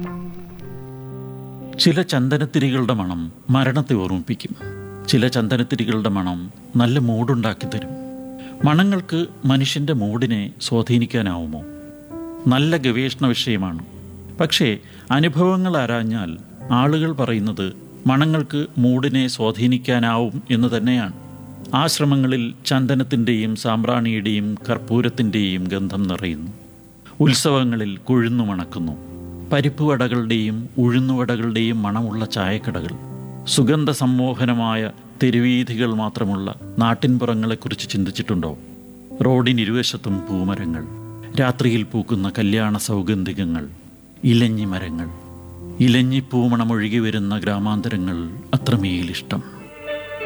ചില ചന്ദനത്തിരികളുടെ മണം മരണത്തെ ഓർമ്മിപ്പിക്കും ചില ചന്ദനത്തിരികളുടെ മണം നല്ല മൂടുണ്ടാക്കി തരും മണങ്ങൾക്ക് മനുഷ്യൻ്റെ മൂഡിനെ സ്വാധീനിക്കാനാവുമോ നല്ല ഗവേഷണ വിഷയമാണ് പക്ഷേ അനുഭവങ്ങൾ ആരാഞ്ഞാൽ ആളുകൾ പറയുന്നത് മണങ്ങൾക്ക് മൂഡിനെ സ്വാധീനിക്കാനാവും എന്ന് തന്നെയാണ് ആശ്രമങ്ങളിൽ ചന്ദനത്തിൻ്റെയും സാമ്പ്രാണിയുടെയും കർപ്പൂരത്തിൻ്റെയും ഗന്ധം നിറയുന്നു ഉത്സവങ്ങളിൽ കുഴുന്നു മണക്കുന്നു പരിപ്പ് വടകളുടെയും ഉഴുന്നുവടകളുടെയും മണമുള്ള ചായക്കടകൾ സുഗന്ധ സമ്മോഹനമായ തെരുവീഥികൾ മാത്രമുള്ള നാട്ടിൻപുറങ്ങളെക്കുറിച്ച് ചിന്തിച്ചിട്ടുണ്ടോ റോഡിനിരുവശത്തും പൂമരങ്ങൾ രാത്രിയിൽ പൂക്കുന്ന കല്യാണ സൗഗന്ധികങ്ങൾ ഇലഞ്ഞി മരങ്ങൾ ഇലഞ്ഞിപ്പൂമണമൊഴുകി വരുന്ന ഗ്രാമാന്തരങ്ങൾ അത്രമേലിഷ്ടം